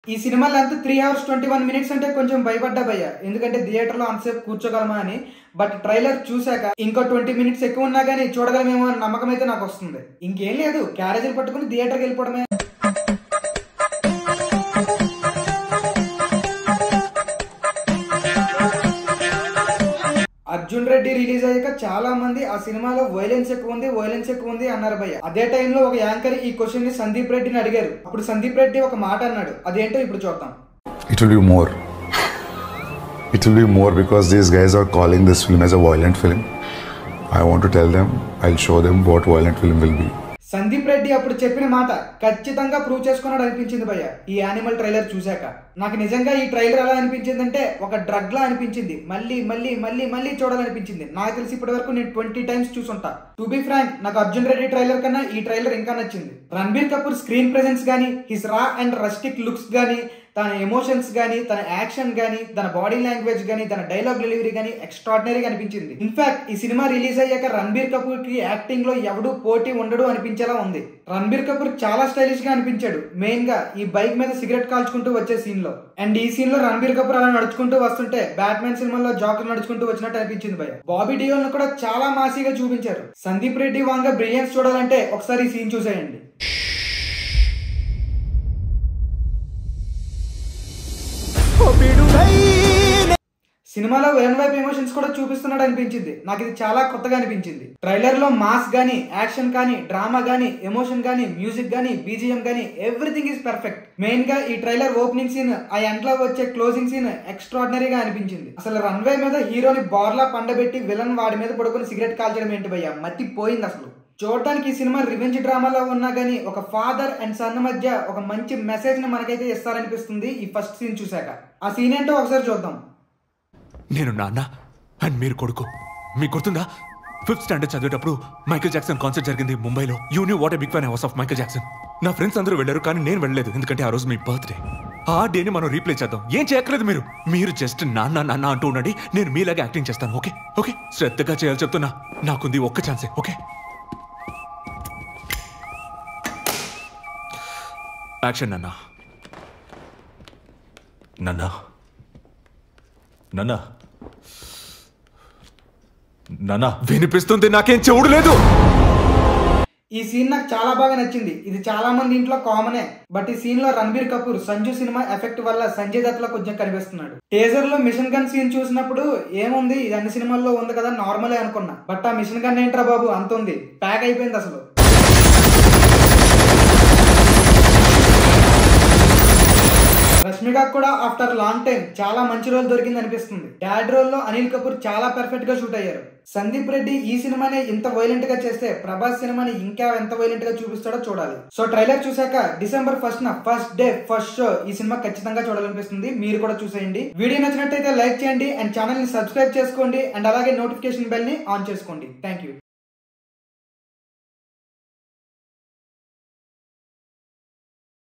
ఈ cinema length three hours twenty one minutes అంటే కొంచెం భయపడ్డా భయ్య ఎందుకంటే థియేటర్ లో అంతసేపు కూర్చోగలమా అని బట్ ట్రైలర్ చూశాక ఇంకో ట్వంటీ మినిట్స్ ఎక్కువ ఉన్నా కానీ చూడగలమేమో అని నమ్మకం అయితే నాకు వస్తుంది ఇంకేం లేదు క్యారేజీలు పట్టుకుని థియేటర్కి వెళ్ళిపోవడమే అర్జున్ రెడ్డి రిలీజ్ అయ్యాక చాలా మంది ఆ సినిమాలో వైలెన్స్ ఎక్కువ ఉంది వైలెన్స్ ఎక్కువ ఉంది అన్నారు భయ్య అదే టైంలో ఒక యాంకర్ ఈ క్వశ్చన్ ని సందీప్ రెడ్డిని అడిగారు అప్పుడు సందీప్ రెడ్డి ఒక మాట అన్నాడు అదేంటో ఇప్పుడు చూద్దాం It will be more. It will be more because these guys are calling this film as a violent film. I want to tell them, I'll show them what violent film will be. Sandeep Reddy అప్పుడు చెప్పిన మాట ఖచ్చితంగా prove చేసుకున్నాడు అనిపించింది భయ్య ఈ animal trailer చూశాక నాకు నిజంగా ఈ ట్రైలర్ ఎలా అనిపించిందంటే ఒక డ్రగ్ లా అనిపించింది మళ్ళీ మళ్ళీ మళ్ళీ మళ్ళీ చూడాలనిపించింది నాకు తెలిసి ఇప్పటి వరకు నేను ట్వంటీ టైమ్స్ చూసుంటా టు బి ఫ్రాంక్ నాకు అర్జున్ రెడ్డి ట్రైలర్ కన్నా ఈ ట్రైలర్ ఇంకా నచ్చింది రణబీర్ కపూర్ స్క్రీన్ ప్రెజెన్స్ గానీ his raw and rustic looks గానీ తన ఎమోషన్స్ గానీ తన యాక్షన్ గానీ తన బాడీ లాంగ్వేజ్ గానీ తన డైలాగ్ డెలివరీ గానీ ఎక్స్ట్రాడినరీగా అనిపించింది ఇన్ఫాక్ట్ ఈ సినిమా రిలీజ్ అయ్యాక రణబీర్ కపూర్ కి యాక్టింగ్ లో ఎవడు పోటీ ఉండడు అనిపించేలా ఉంది రణబీర్ కపూర్ చాలా స్టైలిష్ గా అనిపించాడు మెయిన్ గా ఈ బైక్ మీద సిగరెట్ కాల్చుకుంటూ వచ్చే సీన్ లో అండ్ ఈ సీన్ లో రణబీర్ కపూర్ అలా నడుచుకుంటూ వస్తుంటే బ్యాట్మెన్ సినిమాలో జాకర్ నడుచుకుంటూ వచ్చినట్టు అనిపించింది భయ బాబీ డియోల్ ను కూడా చాలా మాసీగా చూపించారు సందీప్ రెడ్డి వాంగ బ్రిలియన్స్ చూడాలంటే ఒకసారి ఈ సీన్ చూసేయండి సినిమాలో వేన్ వైపు ఎమోషన్స్ కూడా చూపిస్తున్నాడు అనిపించింది నాకు ఇది చాలా కొత్తగా అనిపించింది ట్రైలర్ లో మాస్ గానీ యాక్షన్ కానీ డ్రామా గానీ ఎమోషన్ గానీ మ్యూజిక్ గానీ బీజిఎం గానీ ఎవ్రీథింగ్ ఈస్ పర్ఫెక్ట్ మెయిన్ గా ఈ ట్రైలర్ ఓపెనింగ్ సీన్ ఆ ఎండ్ లో వచ్చే క్లోజింగ్ సీన్ ఎక్స్ట్రాడినరీగా అనిపించింది అసలు రన్వే మీద హీరోని బార్లా పండబెట్టి విలన్ వాడి మీద పడుకుని సిగరెట్ కాల్చడం ఏంటి భయ్యా మతి పోయింది అసలు చూడటానికి ఈ సినిమా రివెంజ్ డ్రామాలో ఉన్నా గానీ ఒక ఫాదర్ అండ్ సన్ మధ్య ఒక మంచి మెసేజ్ ని మనకైతే ఇస్తారనిపిస్తుంది ఈ ఫస్ట్ సీన్ చూశాక ఆ సీన్ ఏంటో ఒకసారి చూద్దాం నేను నాన్న అండ్ మీరు కొడుకు మీకు గుర్తుందా ఫిఫ్త్ స్టాండర్డ్ చదివేటప్పుడు మైకేల్ జాక్సన్ కాన్సర్ట్ జరిగింది ముంబైలో you know what big fan house of Michael Jackson నా ఫ్రెండ్స్ అందరూ వెళ్ళారు కానీ నేను వెళ్ళలేదు ఎందుకంటే ఆ రోజు మీ బర్త్డే ఆ డేని మనం రీప్లే చేద్దాం ఏం చేయక్కర్లేదు మీరు మీరు జస్ట్ నాన్న నాన్న అంటూ ఉండండి నేను మీలాగా యాక్టింగ్ చేస్తాను ఓకే ఓకే శ్రద్ధగా చేయాలి చెప్తున్నా నాకుంది ఒక్క ఛాన్సే ఓకే యాక్షన్ నాన్న నాన్న నాన్న నాన్న వినిపిస్తుంది నాకేం చెవుడు లేదు ఈ సీన్ నాకు చాలా బాగా నచ్చింది ఇది చాలా మంది ఇంట్లో కామనే బట్ ఈ సీన్ లో రణబీర్ కపూర్ సంజు సినిమా ఎఫెక్ట్ వల్ల సంజయ్ దత్ లో కొంచెం కనిపిస్తున్నాడు టేజర్ లో మిషన్ గన్ సీన్ చూసినప్పుడు ఏముంది ఇది అన్ని సినిమాల్లో ఉంది కదా నార్మలే అనుకున్నా బట్ ఆ మిషన్ గన్ ఏంట్రా బాబు అంత ఉంది ప్యాక్ అయిపోయింది అసలు రష్మిక కూడా ఆఫ్టర్ లాంగ్ టైం చాలా మంచి రోల్ దొరికింది అనిపిస్తుంది డాడ్ రోల్ లో అనిల్ కపూర్ చాలా పర్ఫెక్ట్ గా షూట్ అయ్యారు సందీప్ రెడ్డి ఈ సినిమాని ఇంత వైలెంట్ గా చేస్తే ప్రభాస్ సినిమాని ఇంకా ఎంత వైలెంట్ గా చూపిస్తాడో చూడాలి సో ట్రైలర్ చూసాక డిసెంబర్ ఫస్ట్ న ఫస్ట్ డే ఫస్ట్ షో ఈ సినిమా ఖచ్చితంగా చూడాలనిపిస్తుంది మీరు కూడా చూసేయండి వీడియో నచ్చినట్టయితే లైక్ చేయండి అండ్ ఛానల్ ని సబ్స్క్రైబ్ చేసుకోండి అండ్ అలాగే నోటిఫికేషన్ బెల్ ని ఆన్ చేసుకోండి థ్యాంక్ యూ